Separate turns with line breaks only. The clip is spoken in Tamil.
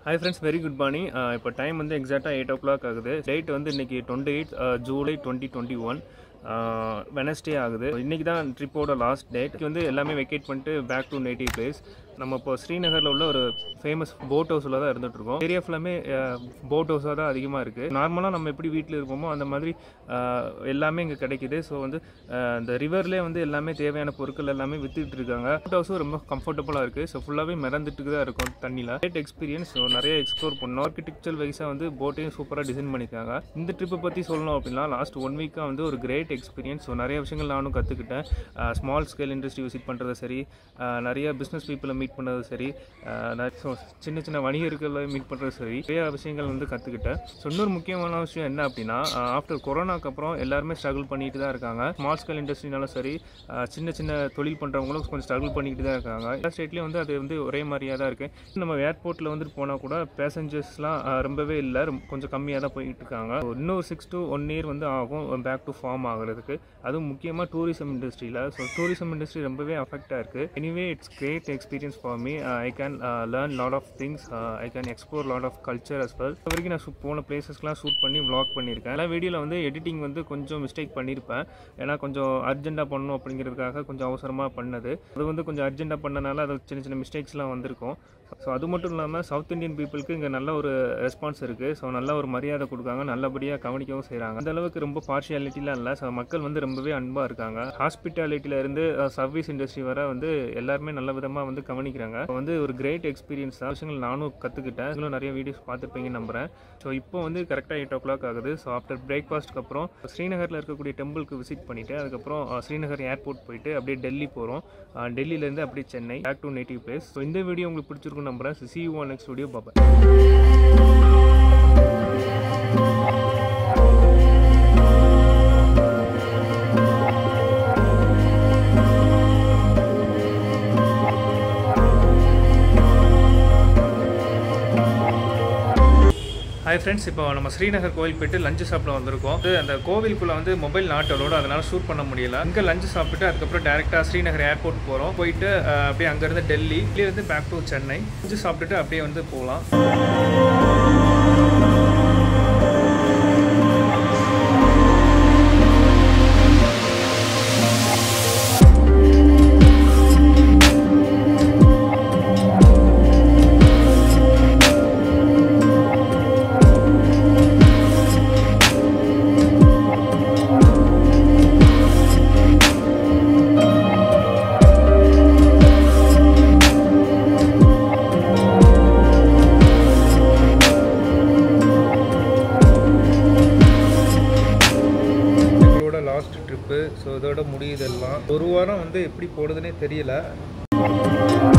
hi friends very good morning இப்போ டைம் வந்து எக்ஸாக்டாக எயிட் ஓ கிளாக் ஆகுது டேட் வந்து இன்னைக்கு twenty eight July twenty twenty one Wednesday ஆகுது இன்னைக்கு தான் ட்ரிப்போட லாஸ்ட் டேட் வந்து எல்லாமே வெக்கேட் பண்ணிட்டு பேக் டு நேட்டிவ் பிளேஸ் நம்ம இப்போ ஸ்ரீநகரில் உள்ள ஒரு ஃபேமஸ் போட் ஹவுஸில் தான் இருந்துட்டு இருக்கோம் ஏரியா ஃபுல்லாமே போட் ஹவுஸாக தான் அதிகமாக இருக்குது நார்மலாக நம்ம எப்படி வீட்டில் இருப்போமோ அந்த மாதிரி அஹ், எல்லாமே இங்கே கிடைக்குது ஸோ வந்து அஹ், இந்த ரிவர்லேயே வந்து எல்லாமே தேவையான பொருட்கள் எல்லாமே வித்துட்டு இருக்காங்க போட் ஹவுஸும் ரொம்ப கம்ஃபர்டபுளாக இருக்குது ஸோ ஃபுல்லாகவே மிதந்துட்டு தான் இருக்கும் தண்ணியில் கிரேட் எக்ஸ்பீரியன்ஸ் ஸோ நிறைய எக்ஸ்ப்ளோர் பண்ணோம் ஆர்கிடெக்சர் வைஸாக வந்து போட்டையும் சூப்பராக டிசைன் பண்ணியிருக்காங்க இந்த ட்ரிப்பை பற்றி சொல்லணும் அப்படின்னா லாஸ்ட் ஒன் வீக்காக வந்து ஒரு கிரேட் எக்ஸ்பீரியன்ஸ் ஸோ நிறைய விஷயங்கள் நானும் கற்றுக்கிட்டேன் ஸ்மால் ஸ்கேல் இண்டஸ்ட்ரி விசிட் பண்ணுறது சரி அஹ், நிறைய பிஸ்னஸ் பீப்புளை மீட் பண்ணது சரி அஹ், நிறைய- so சின்ன சின்ன வணிகர்களை மீட் பண்ணுறது சரி நிறைய விஷயங்கள் வந்து கற்றுக்கிட்டேன் ஸோ இன்னொரு முக்கியமான விஷயம் என்ன அப்படின்னா ஆஃப்டர் கொரோனாக்கு அப்புறம் எல்லாருமே ஸ்ட்ரகிள் பண்ணிட்டு தான் இருக்காங்க ஸ்மால் ஸ்கேல் இண்டஸ்ட்ரினாலும் சரி அஹ், சின்ன சின்ன தொழில் பண்ணுறவங்களும் கொஞ்சம் ஸ்ட்ரகிள் பண்ணிக்கிட்டு தான் இருக்காங்க எல்லா ஸ்டேட்லேயும் வந்து அது வந்து ஒரே மாதிரியாக தான் இருக்குது நம்ம ஏர்போர்ட்டில் வந்துட்டு போனால் கூட பேசஞ்சர்ஸ்லாம் ரொம்பவே இல்லை கொஞ்சம் கம்மியாக தான் போயிட்டு இருக்காங்க So, இன்னும் சிக்ஸ் to ஒன் இயர் வந்து ஆகும் பேக் டு ஃபார்ம் ஆகுறதுக்கு அதுவும் முக்கியமாக டூரிசம் இண்டஸ்ட்ரியில் ஸோ டூரிசம் இண்டஸ்ட்ரி ரொம்பவே அஃபெக்டாக இருக்குது anyway it's great experience for me I can learn lot of things I can explore lot of culture as well இது வரைக்கும் நான் shoot- போன பிளேசஸ்லாம் ஷூட் பண்ணி vlog பண்ணியிருக்கேன் எல்லா வீடியோவில் வந்து எடிட்டிங் வந்து கொஞ்சம் மிஸ்டேக் பண்ணியிருப்பேன் ஏன்னா கொஞ்சம் அர்ஜென்ட்டாக பண்ணணும் அப்படிங்கிறதுக்காக கொஞ்சம் அவசரமாக பண்ணது அது வந்து கொஞ்சம் அர்ஜென்ட்டாக பண்ணனால அது சின்ன சின்ன மிஸ்டேக்ஸ்லாம் வந்திருக்கும் ஸோ அது மட்டும் இல்லாமல் சவுத் இந்தியன் பீப்புளுக்கு இங்கே நல்ல ஒரு ரெஸ்பான்ஸ் இருக்குது ஸோ நல்ல ஒரு மரியாதை கொடுக்காங்க நல்லபடியாக கவனிக்கவும் செய்கிறாங்க அந்த அளவுக்கு ரொம்ப பார்ஷியாலிட்டிலாம் இல்லை ஸோ மக்கள் வந்து ரொம்பவே அன்பாக இருக்காங்க ஹாஸ்பிட்டாலிட்டியில இருந்து சர்வீஸ் இண்டஸ்ட்ரி வரை வந்து எல்லாருமே நல்ல விதமாக வந்து கவனிக்கிறாங்க So வந்து ஒரு கிரேட் எக்ஸ்பீரியன்ஸ் தான் விஷயங்கள் நானும் கற்றுக்கிட்டேன் இன்னும் நிறைய வீடியோஸ் பார்த்துருப்பீங்கன்னு நம்புறேன் ஸோ இப்போ வந்து கரெக்டாக எயிட் ஓ கிளாக் ஆகுது ஸோ ஆஃப்டர் பிரேக்ஃபாஸ்ட்க்கு அப்புறம் ஸ்ரீநகரில் இருக்கக்கூடிய டெம்பிளுக்கு விசிட் பண்ணிவிட்டு அதுக்கப்புறம் அஹ், ஸ்ரீநகர் ஏர்போர்ட் போயிட்டு அப்படியே டெல்லி போகிறோம் டெல்லியிலேருந்து அப்படியே Chennai back to native place so இந்த வீடியோ உங்களுக்கு பிடிச்சிருக்குன்னு நம்புறேன் see you on next video பாப்பேன் ஹாய் ஃப்ரெண்ட்ஸ் இப்போ நம்ம ஸ்ரீநகர் கோவில் போயிட்டு லஞ்சு சாப்பிட வந்திருக்கோம் இது அந்த கோவிலுக்குள்ள வந்து மொபைல் நாட் அலோட அதனால ஷூட் பண்ண முடியல இங்கே லஞ்சு சாப்பிட்டு அதுக்கப்புறம் டேரெக்டாக ஸ்ரீநகர் ஏர்போர்ட் போகிறோம் போயிட்டு அஹ், அப்படியே அங்கேருந்து டெல்லி டெல்லியிலேருந்து பேக் டு சென்னை லஞ்சு சாப்பிட்டுட்டு அப்படியே வந்து போகலாம் எங்களோட லாஸ்ட் ட்ரிப்பு ஸோ இதோட முடியுதெல்லாம் ஒரு வாரம் வந்து எப்படி போடுதுன்னே தெரியல